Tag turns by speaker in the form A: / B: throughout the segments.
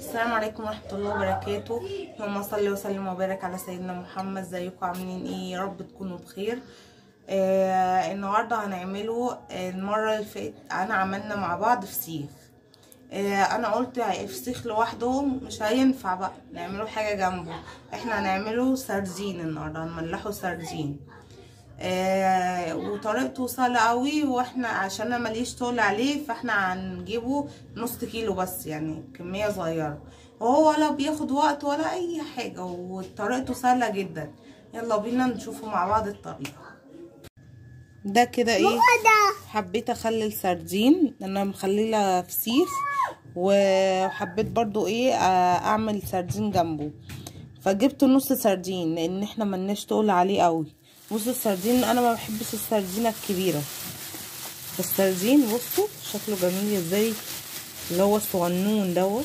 A: السلام عليكم ورحمة الله وبركاته اللهم صل وسلم وبارك على سيدنا محمد ازيكم عاملين ايه يا رب تكونوا بخير آه النهاردة هنعمله آه، المرة اللي فاتت انا عملنا مع بعض فسيخ آه انا قلت فسيخ لوحدهم مش هينفع بقى نعمله حاجة جنبه احنا هنعمله سردين النهاردة هنملحه سردين آه وطريقته سهلة قوي واحنا عشان انا ماليش طول عليه فاحنا هنجيبه نص كيلو بس يعني كمية صغيرة وهو ولا بياخد وقت ولا اي حاجة وطريقته سهلة جدا يلا بينا نشوفه مع بعض الطريقة ده كده ايه حبيت اخلل سردين انا مخلله فسيخ وحبيت برضو ايه اعمل سردين جنبه فجبت نص سردين لان احنا ملناش تقول عليه قوي بصوا السردين انا ما بحبش السردينه الكبيره السردين بصوا شكله جميل ازاي اللي هو الصغنون دوت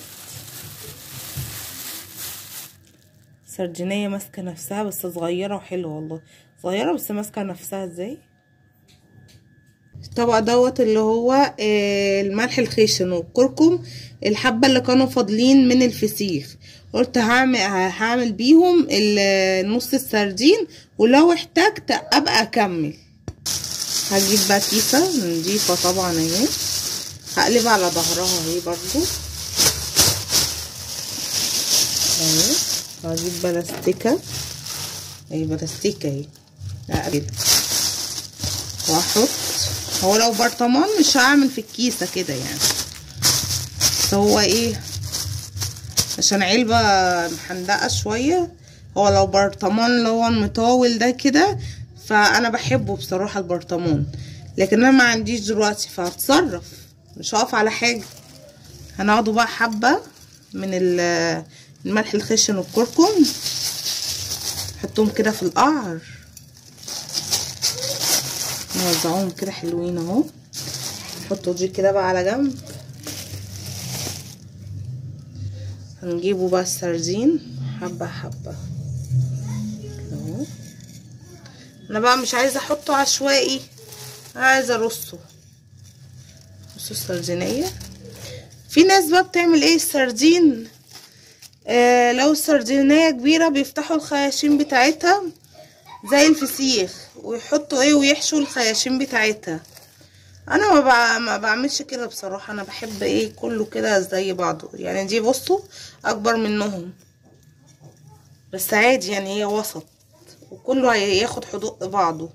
A: سردينيه ماسكه نفسها بس صغيره وحلوه والله صغيره بس ماسكه نفسها ازاي الطبق دوت اللي هو الملح الخشن والكركم الحبه اللي كانوا فاضلين من الفسيخ قلت هعمل هعمل بيهم نص السردين ولو احتجت ابقى اكمل هجيب بقى كيسه نضيفه طبعا اهي هقلبها على ظهرها اهي برضو اهي هجيب بلاستيكه اهي بلاستيكه اهي اقلب واحط هو لو برطمان مش هعمل في الكيسه كده يعني بس هو ايه عشان علبة محندقة شوية هو لو برطمان اللي هو المطاول ده كده فانا بحبه بصراحة البرطمان لكن انا ما عنديش دلوقتي فهتصرف مش هقف على حاجة هناخده بقى حبة من الملح الخشن والكركم نحطهم كده في القعر نوزعهم كده حلوين اهو نحطوا دي كده بقى على جنب هنجيبه بقى السردين حبة حبة اهو انا بقى مش عايزة احطه عشوائي عايزة ارصه بصوا السردينية في ناس بقى بتعمل ايه السردين آه لو السردينية كبيرة بيفتحوا الخياشيم بتاعتها زي الفسيخ ويحطوا ايه ويحشوا الخياشيم بتاعتها انا ما, ما بعملش كده بصراحه انا بحب ايه كله كده زي بعضه يعني دي بصوا اكبر منهم بس عادي يعني هي وسط وكله هياخد حدود بعضه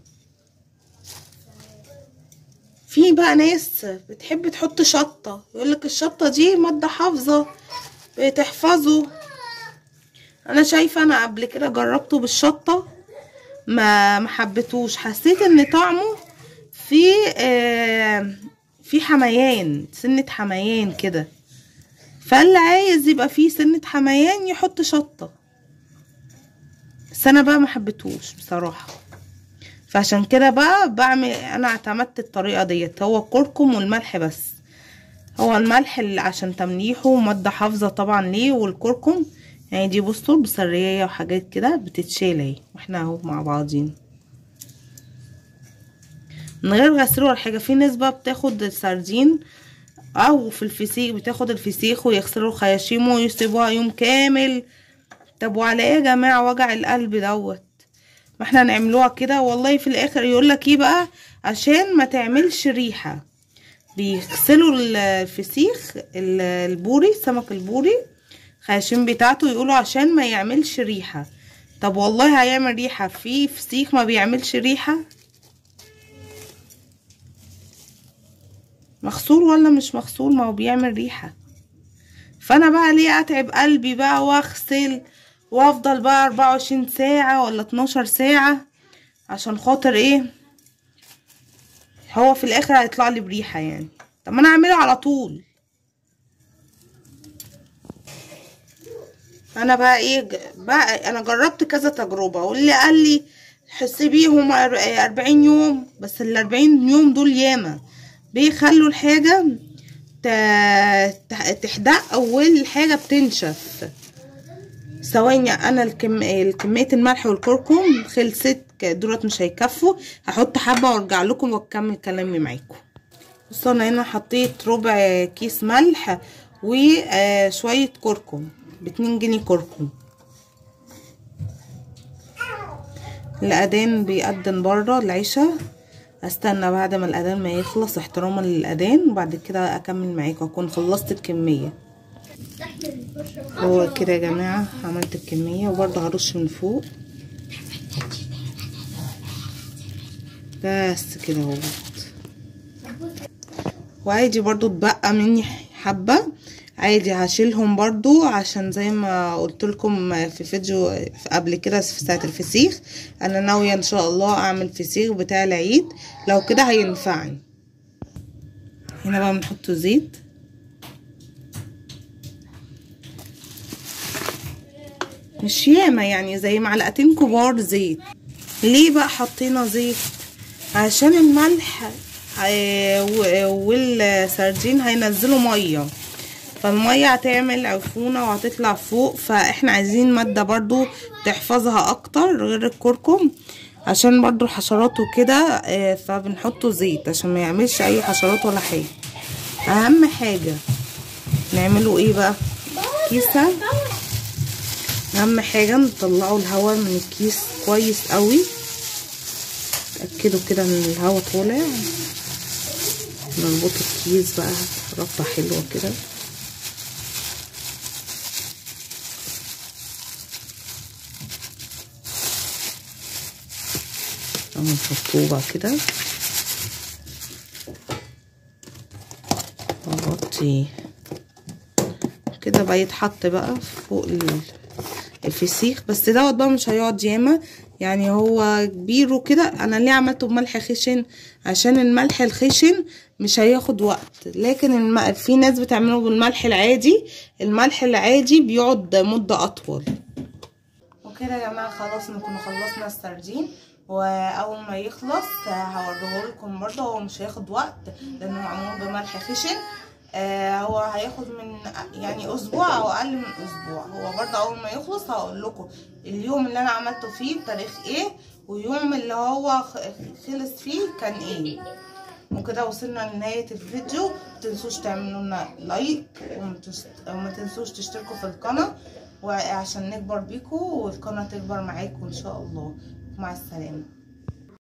A: في بقى ناس بتحب تحط شطه يقولك الشطه دي ماده حافظه بتحفظه انا شايفه انا قبل كده جربته بالشطه ما محبتوش حسيت ان طعمه في آه في حميان سنة حميان كده فاللي عايز يبقى فيه سنة حميان يحط شطة بس انا بقى ما حبيتهوش بصراحة فعشان كده بقى بعمل انا اعتمدت الطريقة ديت هو الكركم والملح بس هو الملح اللي عشان تمليحه مادة حافظة طبعا ليه والكركم يعني دي بصوا بسرية وحاجات كده بتتشال اهي واحنا اهو مع بعضين من غير غسيل ولا حاجه في ناس بقى بتاخد السردين او في الفسيخ بتاخد الفسيخ ويغسلوا خياشيمه ويسيبوها يوم كامل طب وعلى ايه يا جماعه وجع القلب دوت ما احنا نعملوها كده والله في الاخر يقولك ايه بقى عشان ما تعملش ريحه بيغسلوا الفسيخ البوري السمك البوري خياشيم بتاعته يقولوا عشان ما يعملش ريحه طب والله هيعمل ريحه في فسيخ ما بيعملش ريحه مغسول ولا مش مغسول ما هو بيعمل ريحة فانا بقى ليه اتعب قلبي بقى واغسل وافضل بقى اربعة وعشرين ساعة ولا اتناشر ساعة عشان خاطر ايه هو في الاخر هيطلع لي بريحة يعني طب ما انا اعمله على طول انا بقى ايه بقى انا جربت كذا تجربة واللي قال لي حسي بيهم اربعين يوم بس الاربعين يوم دول ياما بيخلوا الحاجة تحدق اول حاجة بتنشف ثواني انا الكم... كمية الملح والكركم خلصت دولت مش هيكفوا هحط حبة وارجع لكم واكمل كلامي معاكم بصوا انا هنا حطيت ربع كيس ملح وشوية كركم باتنين جنيه كركم الأذان بيأذن بره العشاء استنى بعد ما الأذان ما يخلص احتراما للأذان وبعد كده أكمل معاكم أكون خلصت الكمية هو كده يا جماعة عملت الكمية وبرضه هرش من فوق بس كده اهوت وعادي برضو اتبقى مني حبة عادي هشيلهم برضو عشان زي ما قلت لكم في فيديو قبل كده في ساعة الفسيخ انا ناوية ان شاء الله اعمل فسيخ بتاع العيد لو كده هينفعني هنا بقى بنحط زيت مش ياما يعني زي معلقتين كبار زيت ليه بقى حطينا زيت عشان الملح والسردين هينزلوا ميه فالميه هتعمل عفونه وهتطلع فوق فاحنا عايزين ماده برضو تحفظها اكتر غير الكركم عشان برضو الحشرات وكده فبنحطه زيت عشان ما يعملش اي حشرات ولا حاجه اهم حاجه نعمله ايه بقى كيسه اهم حاجه نطلعوا الهواء من الكيس كويس قوي تاكدوا كده ان الهواء طالع نربط الكيس بقى ربطه حلوه كده نحطوه بقى كده نغطي كده بقى يتحط بقى فوق الفسيخ بس دوت بقى مش هيقعد ياما يعني هو كبير وكده انا ليه عملته بملح خشن عشان الملح الخشن مش هياخد وقت لكن الم... في ناس بتعمله بالملح العادي الملح العادي بيقعد مدة اطول وكده يا جماعة خلاص نكون خلصنا السردين واول ما يخلص هوريه لكم برضه هو مش هياخد وقت لانه معمول بملح خشن آه هو هياخد من يعني اسبوع او اقل من اسبوع هو برضه اول ما يخلص هقول لكم اليوم اللي انا عملته فيه بتاريخ ايه ويوم اللي هو خلص فيه كان ايه وكده وصلنا لنهاية الفيديو متنسوش تعملوا لنا لايك وما تنسوش تشتركوا في القناة وعشان نكبر بيكم والقناة تكبر معاكم ان شاء الله مع السلامة